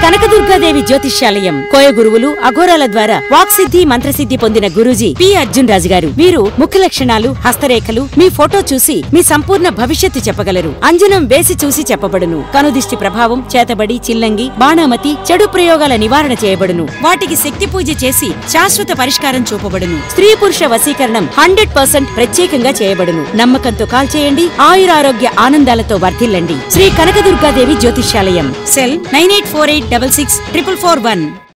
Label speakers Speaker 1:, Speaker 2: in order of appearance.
Speaker 1: కనకదుర్గాదేవి జ్యోతిష్యాలయం కోయ గురువులు అఘోరాల ద్వారా వాక్సిద్ధి మంత్రసిద్ధి పొందిన గురూజీ పి అర్జున్ రాజు గారు వీరు ముఖ లక్షణాలు హస్తరేఖలు మీ ఫోటో చూసి మీ సంపూర్ణ భవిష్యత్తు చెప్పగలరు అంజనం వేసి చూసి చెప్పబడును కనుదిష్టి ప్రభావం చేతబడి చిల్లంగి బాణామతి చెడు ప్రయోగాల నివారణ చేయబడును వాటికి శక్తి పూజ చేసి శాశ్వత పరిష్కారం చూపబడును స్త్రీ పురుష వశీకరణం హండ్రెడ్ పర్సెంట్ ప్రత్యేకంగా చేయబడును నమ్మకంతో కాల్ చేయండి ఆయురారోగ్య ఆనందాలతో వర్ధిల్లండి శ్రీ కనకదుర్గాదేవి జ్యోతిష్యాలయం cell nine eight four eight double six triple four one